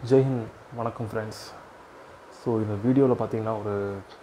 ஜெய்ஹிந்த் வணக்கம் friends so இந்த வீடியோவில் பார்த்தீங்கன்னா ஒரு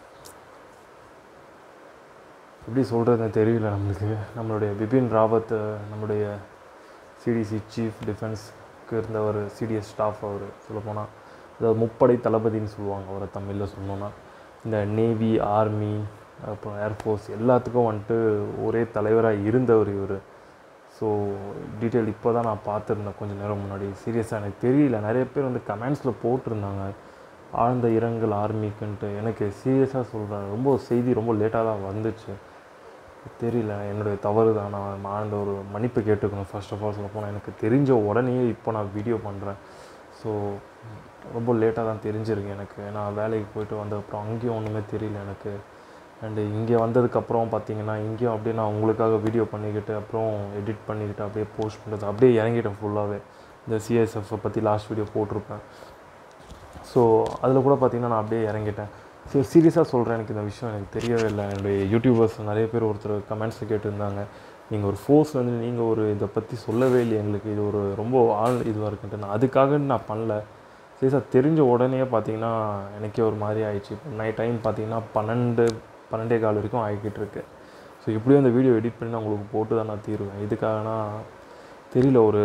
எப்படி சொல்கிறதுன்னு தெரியல நம்மளுக்கு நம்மளுடைய பிபின் ராவத் நம்மளுடைய சிடிசி சீஃப் டிஃபென்ஸ்க்கு இருந்த ஒரு சிடிஎஸ் ஸ்டாஃப் அவர் சொல்லப்போனால் அதாவது முப்படை தளபதின்னு சொல்லுவாங்க அவரை தமிழில் சொல்லணும்னா இந்த நேவி ஆர்மி அப்புறம் ஏர்ஃபோர்ஸ் எல்லாத்துக்கும் வந்துட்டு ஒரே தலைவராக இருந்தவர் இவர் ஸோ டீட்டெயில் இப்போ தான் நான் பார்த்துருந்தேன் கொஞ்சம் நேரம் முன்னாடி சீரியஸாக எனக்கு தெரியல நிறைய பேர் வந்து கமெண்ட்ஸில் போட்டிருந்தாங்க ஆழ்ந்த இரங்கல் ஆர்மிக்குன்ட்டு எனக்கு சீரியஸாக சொல்கிறேன் ரொம்ப செய்தி ரொம்ப லேட்டாக தான் வந்துச்சு தெரியல என்னுடைய தவறு தான் நான் ஆழ்ந்த ஒரு மன்னிப்பு கேட்டுக்கணும் ஃபர்ஸ்ட் ஆஃப் ஆல் சொல்ல போனால் எனக்கு தெரிஞ்ச உடனே இப்போ நான் வீடியோ பண்ணுறேன் ஸோ ரொம்ப லேட்டாக தான் தெரிஞ்சிருக்கு எனக்கு நான் வேலைக்கு போயிட்டு வந்த அப்புறம் அங்கேயும் ஒன்றுமே தெரியல எனக்கு அண்டு இங்கே வந்ததுக்கப்புறம் பார்த்தீங்கன்னா இங்கேயும் அப்படியே நான் உங்களுக்காக வீடியோ பண்ணிக்கிட்டு அப்புறம் எடிட் பண்ணிக்கிட்டு அப்படியே போஸ்ட் பண்ணுறது அப்படியே இறங்கிட்டேன் ஃபுல்லாகவே இந்த சிஎஸ்எஃப்பை பற்றி லாஸ்ட் வீடியோ போட்டிருப்பேன் ஸோ அதில் கூட பார்த்தீங்கன்னா நான் அப்படியே இறங்கிட்டேன் ஸோ சீரியஸாக சொல்கிறேன் எனக்கு இந்த விஷயம் எனக்கு தெரியவே இல்லை என்னுடைய யூடியூபர்ஸ் நிறைய பேர் ஒருத்தர் கமெண்ட்ஸில் கேட்டிருந்தாங்க நீங்கள் ஒரு ஃபோர்ஸ் வந்து நீங்கள் ஒரு இதை பற்றி சொல்லவே இல்லை எங்களுக்கு இது ஒரு ரொம்ப ஆள் இதுவாக இருக்குன்ட்டு நான் அதுக்காக நான் பண்ணல சீரியஸாக தெரிஞ்ச உடனே பார்த்தீங்கன்னா எனக்கே ஒரு மாதிரி ஆயிடுச்சு இப்போ நைட் டைம் பார்த்தீங்கன்னா பன்னெண்டு பன்னெண்டே கால் வரைக்கும் ஆகிக்கிட்டு இருக்கு ஸோ இப்படியும் அந்த வீடியோ எடிட் பண்ணி நான் உங்களுக்கு போட்டு தான் நான் தீருவேன் இதுக்காகனா தெரியல ஒரு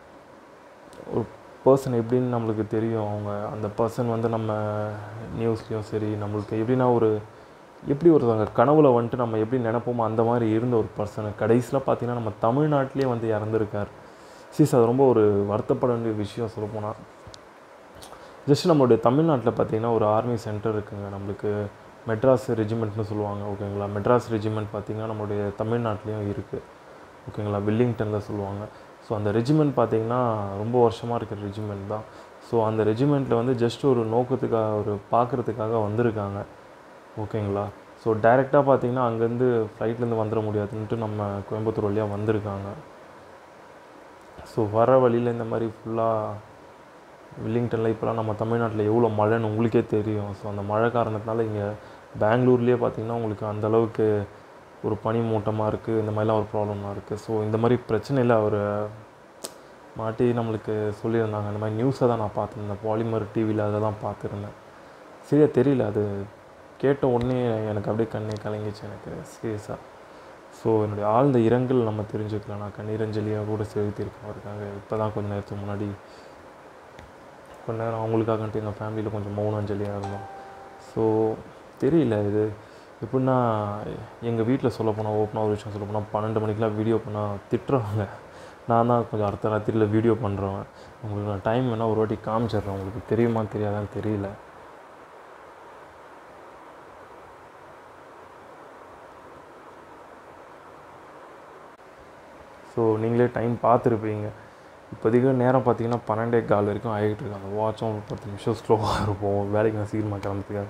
ஒரு பர்சன் எப்படின்னு நம்மளுக்கு தெரியும் அவங்க அந்த பர்சன் வந்து நம்ம நியூஸ்லேயும் சரி நம்மளுக்கு எப்படின்னா ஒரு எப்படி ஒருத்தவங்க கனவுல வந்துட்டு நம்ம எப்படி நினைப்போமோ அந்த மாதிரி இருந்த ஒரு பர்சன் கடைசியில் பார்த்தீங்கன்னா நம்ம தமிழ்நாட்டிலே வந்து இறந்துருக்கார் சீஸ் அது ரொம்ப ஒரு வருத்தப்பட வேண்டிய விஷயம் சொல்லப்போனால் ஜஸ்ட் நம்மளுடைய தமிழ்நாட்டில் பார்த்தீங்கன்னா ஒரு ஆர்மி சென்டர் இருக்குங்க நம்மளுக்கு மெட்ராஸ் ரெஜிமெண்ட்னு சொல்லுவாங்க ஓகேங்களா மெட்ராஸ் ரெஜிமெண்ட் பார்த்திங்கன்னா நம்மளுடைய தமிழ்நாட்டிலையும் இருக்குது ஓகேங்களா வில்லிங்டனில் சொல்லுவாங்க ஸோ அந்த ரெஜிமெண்ட் பார்த்திங்கன்னா ரொம்ப வருஷமாக இருக்கிற ரெஜிமெண்ட் தான் ஸோ அந்த ரெஜிமெண்ட்டில் வந்து ஜஸ்ட் ஒரு நோக்கத்துக்காக ஒரு பார்க்குறதுக்காக வந்திருக்காங்க ஓகேங்களா ஸோ டைரெக்டாக பார்த்திங்கன்னா அங்கேருந்து ஃப்ளைட்லேருந்து வந்துட முடியாதுன்ட்டு நம்ம கோயம்புத்தூர் வழியாக வந்திருக்காங்க ஸோ வர வழியில் இந்த மாதிரி ஃபுல்லாக வில்லிங்டனில் இப்போலாம் நம்ம தமிழ்நாட்டில் எவ்வளோ மழைன்னு உங்களுக்கே தெரியும் ஸோ அந்த மழை காரணத்தினால இங்கே பெங்களூர்லேயே பார்த்திங்கன்னா உங்களுக்கு அந்தளவுக்கு ஒரு பனி மூட்டமாக இருக்குது இந்த மாதிரிலாம் ஒரு ப்ராப்ளம்லாம் இருக்குது ஸோ இந்த மாதிரி பிரச்சனையில் அவர் மாட்டி நம்மளுக்கு சொல்லியிருந்தாங்க இந்த மாதிரி நியூஸை தான் நான் பார்த்துருந்தேன் பாலிமர் டிவியில் அதை தான் பார்த்துருந்தேன் சரியா தெரியல அது கேட்ட உடனே எனக்கு அப்படியே கண்ணே கலங்கிச்சு எனக்கு சீரியஸாக ஸோ என்னுடைய ஆழ்ந்த இரங்கல் நம்ம தெரிஞ்சுக்கலாம் நான் கண்ணீரஞ்சலியாக கூட செலுத்தியிருக்கேன் அவருக்காக இப்போ தான் கொஞ்சம் நேரத்துக்கு முன்னாடி கொஞ்ச நேரம் அவங்களுக்காகன்ட்டு எங்கள் ஃபேமிலியில் கொஞ்சம் மௌன அஞ்சலியாக இருந்தோம் ஸோ தெரியல இது எப்படின்னா எங்கள் வீட்டில் சொல்ல போனால் ஓப்பனாக ஒரு விஷயம் சொல்ல போனால் பன்னெண்டு மணிக்கெலாம் வீடியோ பண்ணால் திட்டுறவங்க நான் தான் கொஞ்சம் அடுத்த ராத்திரியில் வீடியோ பண்ணுறவன் உங்களுக்கு நான் டைம் வேணால் ஒரு வாட்டி காமிச்சிடுறேன் உங்களுக்கு தெரியுமா தெரியாதான்னு தெரியல ஸோ நீங்களே டைம் பார்த்துருப்பீங்க இப்போதைக்கு நேரம் பார்த்தீங்கன்னா பன்னெண்டே கால் வரைக்கும் ஆகிட்டு இருக்கு அந்த வாட்சும் ஒரு பத்து நிமிஷம் ஸ்லோவாக இருப்போம் வேலைக்கு நான் சீக்கிரமாக கிளம்புறதுக்காக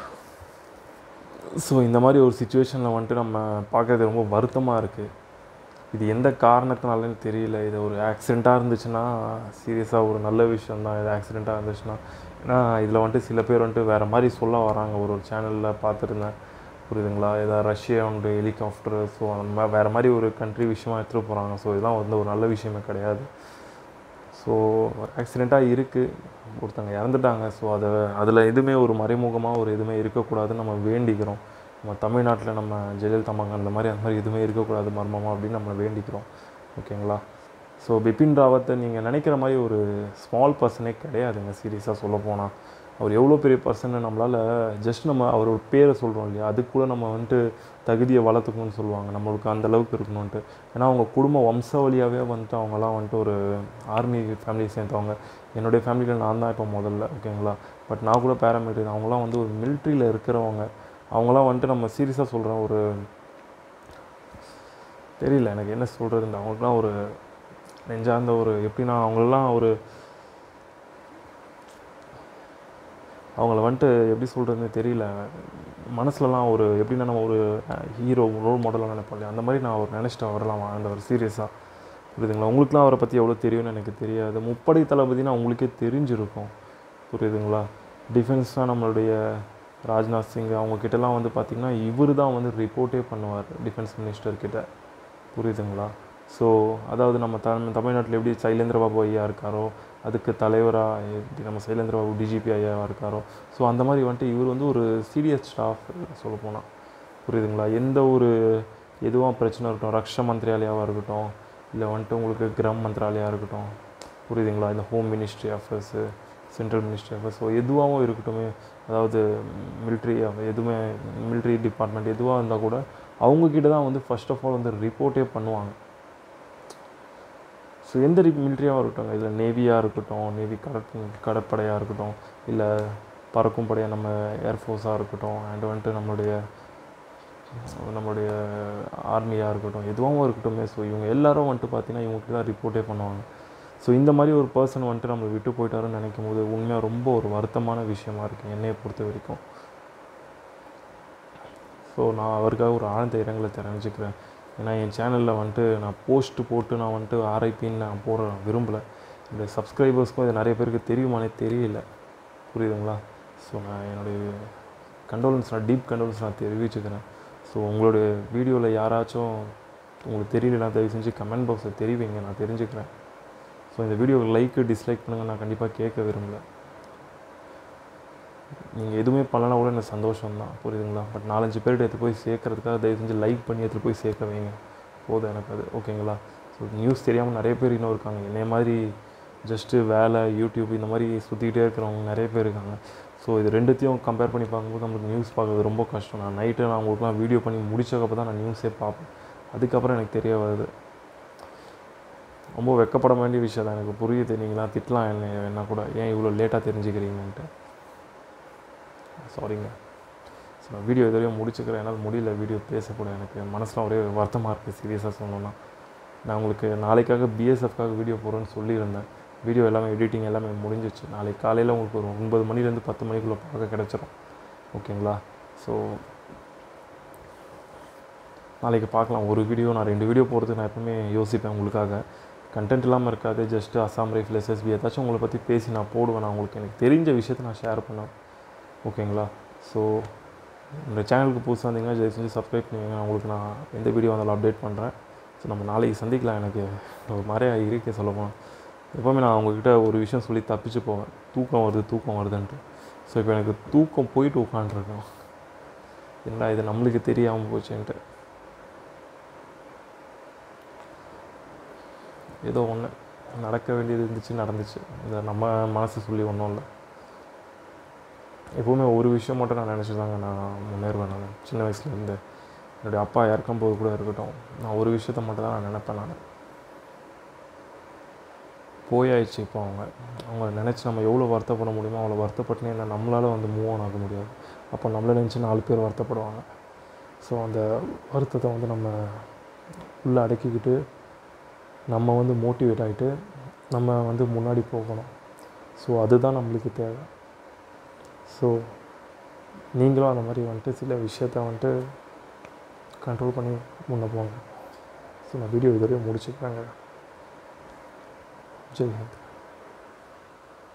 ஸோ இந்த மாதிரி ஒரு சுச்சுவேஷனில் வந்துட்டு நம்ம பார்க்குறது ரொம்ப வருத்தமாக இருக்குது இது எந்த காரணத்தினாலன்னு தெரியல இது ஒரு ஆக்சிடெண்ட்டாக இருந்துச்சுன்னா சீரியஸாக ஒரு நல்ல விஷயம் தான் இது ஆக்சிடெண்ட்டாக இருந்துச்சுன்னா ஏன்னா இதில் வந்துட்டு சில பேர் வந்துட்டு வேறு மாதிரி சொல்ல வராங்க ஒரு ஒரு சேனலில் பார்த்துருந்தேன் புரியுதுங்களா ஏதாவது ரஷ்யா உண்டு ஹெலிகாப்டர் ஸோ அந்த மாதிரி வேறு மாதிரி ஒரு கண்ட்ரி விஷயமா எடுத்துகிட்டு போகிறாங்க ஸோ இதெல்லாம் வந்து ஒரு நல்ல விஷயமே கிடையாது ஸோ ஆக்சிடெண்ட்டாக இருக்குது ஒருத்தங்க இறந்துட்டாங்க ஸோ அதை அதில் எதுவுமே ஒரு மறைமுகமாக ஒரு எதுவுமே இருக்கக்கூடாதுன்னு நம்ம வேண்டிக்கிறோம் நம்ம தமிழ்நாட்டில் நம்ம ஜெயலலிதா மகன் அந்த மாதிரி அந்த மாதிரி எதுவுமே இருக்கக்கூடாது மர்மமாக அப்படின்னு நம்ம வேண்டிக்கிறோம் ஓகேங்களா ஸோ பிபின் ராவத்தை நீங்கள் நினைக்கிற மாதிரி ஒரு ஸ்மால் பர்சனே கிடையாதுங்க சீரியஸாக சொல்ல போனால் அவர் எவ்வளோ பெரிய பர்சன் நம்மளால் ஜஸ்ட் நம்ம அவரோட பேரை சொல்கிறோம் இல்லையா அதுக்கு கூட நம்ம வந்துட்டு தகுதியை வளர்த்துக்கணும்னு சொல்லுவாங்க நம்மளுக்கு அந்த அளவுக்கு இருக்கணுன்ட்டு ஏன்னா அவங்க குடும்ப வம்சாவளியாகவே வந்துட்டு அவங்களாம் வந்துட்டு ஒரு ஆர்மி ஃபேமிலியை சேர்ந்தவங்க என்னுடைய ஃபேமிலியில் நான் தான் இப்போ முதல்ல ஓகேங்களா பட் நான் கூட பேராமிலிட்டரி அவங்களாம் வந்து ஒரு மிலிட்ரியில் இருக்கிறவங்க அவங்களாம் வந்துட்டு நம்ம சீரியஸாக சொல்கிறோம் ஒரு தெரியல எனக்கு என்ன சொல்கிறதுன்ற அவங்களுக்குலாம் ஒரு நெஞ்சார்ந்த ஒரு எப்படின்னா அவங்களெலாம் ஒரு அவங்கள வந்துட்டு எப்படி சொல்கிறதுன்னு தெரியல மனசுலலாம் ஒரு எப்படின்னா நம்ம ஒரு ஹீரோ ரோல் மாடலாக நினைப்போம் இல்லையா அந்த மாதிரி நான் அவர் நினச்சிட்டு அவரெல்லாம் வாழ்ந்தவர் சீரியஸாக புரியுதுங்களா உங்களுக்குலாம் அவரை பற்றி எவ்வளோ தெரியும்னு எனக்கு தெரியாது முப்படை தளபதினா உங்களுக்கே தெரிஞ்சிருக்கும் புரியுதுங்களா டிஃபென்ஸாக நம்மளுடைய ராஜ்நாத் சிங் அவங்கக்கிட்டலாம் வந்து பார்த்திங்கன்னா இவர் தான் வந்து ரிப்போர்ட்டே பண்ணுவார் டிஃபென்ஸ் மினிஸ்டர்கிட்ட புரியுதுங்களா ஸோ அதாவது நம்ம தமிழ் தமிழ்நாட்டில் எப்படி சைலேந்திர பாபு ஐயா இருக்காரோ அதுக்கு தலைவராக எப்படி நம்ம சைலேந்திர பாபு டிஜிபி ஐயாவாக இருக்காரோ ஸோ அந்த மாதிரி வந்துட்டு இவர் வந்து ஒரு சீரியஸ் ஸ்டாஃப் சொல்ல போனால் புரியுதுங்களா எந்த ஒரு எதுவாக பிரச்சனை இருக்கட்டும் ரக்ஷ மந்திராலயாவாக இருக்கட்டும் இல்லை வந்துட்டு உங்களுக்கு கிராம் மந்திராலயா இருக்கட்டும் புரியுதுங்களா இந்த home ministry affairs central ministry affairs so எதுவாகவும் இருக்கட்டுமே அதாவது மிலிட்ரி எதுவுமே மிலிட்ரி டிபார்ட்மெண்ட் எதுவாக இருந்தால் கூட அவங்கக்கிட்ட தான் வந்து ஃபர்ஸ்ட் ஆஃப் ஆல் வந்து ரிப்போர்ட்டே பண்ணுவாங்க ஸோ எந்த மிலிட்ரியாக இருக்கட்டும் இதில் நேவியாக இருக்கட்டும் நேவி கடற் கடற்படையாக இருக்கட்டும் இல்லை பறக்கும் படையாக நம்ம ஏர்ஃபோர்ஸாக இருக்கட்டும் அண்ட் வந்துட்டு நம்மளுடைய நம்மளுடைய ஆர்மியாக இருக்கட்டும் எதுவாகவும் இருக்கட்டும் ஸோ இவங்க எல்லாரும் வந்துட்டு பார்த்தீங்கன்னா இவங்களுக்கு தான் ரிப்போர்ட்டே பண்ணுவாங்க ஸோ இந்த மாதிரி ஒரு பர்சன் வந்துட்டு நம்மளை விட்டு போயிட்டாருன்னு நினைக்கும் போது உண்மையாக ரொம்ப ஒரு வருத்தமான விஷயமா இருக்குது என்னையை பொறுத்த வரைக்கும் ஸோ நான் அவருக்காக ஒரு ஆழ்ந்த இரங்கலை தெரிஞ்சுக்கிறேன் ஏன்னா என் சேனலில் வந்துட்டு நான் போஸ்ட் போட்டு நான் வந்துட்டு ஆர்ஐபின்னு நான் போட விரும்பலை இந்த சப்ஸ்கிரைபர்ஸ்க்கும் இது நிறைய பேருக்கு தெரியுமானே தெரியல புரியுதுங்களா ஸோ நான் என்னுடைய கண்டோலன்ஸ் நான் டீப் கண்டோலன்ஸ் நான் தெரிவிச்சுக்கிறேன் ஸோ உங்களுடைய வீடியோவில் யாராச்சும் உங்களுக்கு தெரியலனா தயவு செஞ்சு கமெண்ட் பாக்ஸில் தெரிவிங்க நான் தெரிஞ்சுக்கிறேன் ஸோ இந்த வீடியோவுக்கு லைக்கு டிஸ்லைக் பண்ணுங்கள் நான் கண்டிப்பாக கேட்க விரும்பல நீங்கள் எதுவுமே பண்ணலனா கூட எனக்கு சந்தோஷம் தான் புரியுதுங்களா பட் நாலஞ்சு பேர்கிட்ட எடுத்து போய் சேர்க்கறதுக்காக தயவு செஞ்சு லைக் பண்ணி எடுத்துகிட்டு போய் சேர்க்க வைங்க போதும் எனக்கு அது ஓகேங்களா ஸோ நியூஸ் தெரியாமல் நிறைய பேர் இன்னும் இருக்காங்க என்னைய மாதிரி ஜஸ்ட்டு வேலை யூடியூப் இந்த மாதிரி சுற்றிக்கிட்டே இருக்கிறவங்க நிறைய பேர் இருக்காங்க ஸோ இது ரெண்டுத்தையும் கம்பேர் பண்ணி பார்க்கும்போது நம்மளுக்கு நியூஸ் பார்க்குறது ரொம்ப கஷ்டம் நான் நைட்டு நான் உங்களுக்குலாம் வீடியோ பண்ணி முடிச்சக்கப்புறம் தான் நான் நியூஸே பார்ப்பேன் அதுக்கப்புறம் எனக்கு தெரிய வருது ரொம்ப வெக்கப்பட வேண்டிய விஷயம் தான் எனக்கு புரியுது நீங்களாம் திட்டலாம் என்ன என்ன கூட ஏன் இவ்வளோ லேட்டாக தெரிஞ்சுக்கிறீங்கன்ட்டு சாரிங்க ஸோ நான் வீடியோ இதுவரையும் முடிச்சுக்கிறேன் என்னால் முடியல வீடியோ பேசக்கூட எனக்கு மனசில் ஒரே வருத்தமாக இருக்குது சீரியஸாக சொல்லணும்னா நான் உங்களுக்கு நாளைக்காக பிஎஸ்எஃப்காக வீடியோ போடுறேன்னு சொல்லியிருந்தேன் வீடியோ எல்லாமே எடிட்டிங் எல்லாமே முடிஞ்சிச்சு நாளைக்கு காலையில் உங்களுக்கு ஒரு ஒன்பது மணிலேருந்து பத்து மணிக்குள்ளே பார்க்க கிடச்சிரும் ஓகேங்களா ஸோ நாளைக்கு பார்க்கலாம் ஒரு வீடியோ நான் ரெண்டு வீடியோ போகிறதுக்கு நான் எப்பவுமே யோசிப்பேன் உங்களுக்காக கண்டென்ட் இல்லாமல் இருக்காது ஜஸ்ட்டு அசாம் ரைஃபிள் எஸ்எஸ்பி ஏதாச்சும் உங்களை பற்றி பேசி நான் போடுவேன் நான் உங்களுக்கு எனக்கு தெரிஞ்ச விஷயத்த நான் ஷேர் பண்ணேன் ஓகேங்களா ஸோ இந்த சேனலுக்கு புதுசாக இருந்தீங்கன்னா தயவு செஞ்சு சப்ஸ்கிரைப் பண்ணுவீங்க நான் உங்களுக்கு நான் எந்த வீடியோ வந்தாலும் அப்டேட் பண்ணுறேன் ஸோ நம்ம நாளைக்கு சந்திக்கலாம் எனக்கு ஒரு மாதிரியாக இருக்கே சொல்ல போனால் எப்போவுமே நான் அவங்கக்கிட்ட ஒரு விஷயம் சொல்லி தப்பிச்சு போவேன் தூக்கம் வருது தூக்கம் வருதுன்ட்டு ஸோ இப்போ எனக்கு தூக்கம் போயிட்டு உட்காண்ட்ருக்கேன் என்னடா இது நம்மளுக்கு தெரியாமல் போச்சுன்ட்டு ஏதோ ஒன்று நடக்க வேண்டியது இருந்துச்சு நடந்துச்சு இதை நம்ம மனசு சொல்லி ஒன்றும் இல்லை எப்போவுமே ஒரு விஷயம் மட்டும் நான் நினச்சி தாங்க நான் முன்னேறுவேன் நான் சின்ன வயசுலேருந்து என்னுடைய அப்பா இறக்கும் போது கூட இருக்கட்டும் நான் ஒரு விஷயத்த மட்டும் தான் நான் நினைப்பேன் நான் போயாயிடுச்சு இப்போ அவங்க அவங்க நினச்சி நம்ம எவ்வளோ வருத்தப்பட முடியுமோ அவ்வளோ வருத்தப்பட்டுனே இல்லை நம்மளால் வந்து மூவ் ஆன் ஆக முடியாது அப்போ நம்மளை நினச்சி நாலு பேர் வருத்தப்படுவாங்க ஸோ அந்த வருத்தத்தை வந்து நம்ம உள்ளே அடக்கிக்கிட்டு நம்ம வந்து மோட்டிவேட் ஆகிட்டு நம்ம வந்து முன்னாடி போகணும் ஸோ அதுதான் நம்மளுக்கு தேவை ஸோ நீங்களும் அந்த மாதிரி வந்துட்டு சில விஷயத்த வந்துட்டு கண்ட்ரோல் பண்ணி முன்னே போங்க ஸோ நான் வீடியோ இதுவரையும் முடிச்சுக்கிறேங்க ஜெய் ஹிந்த்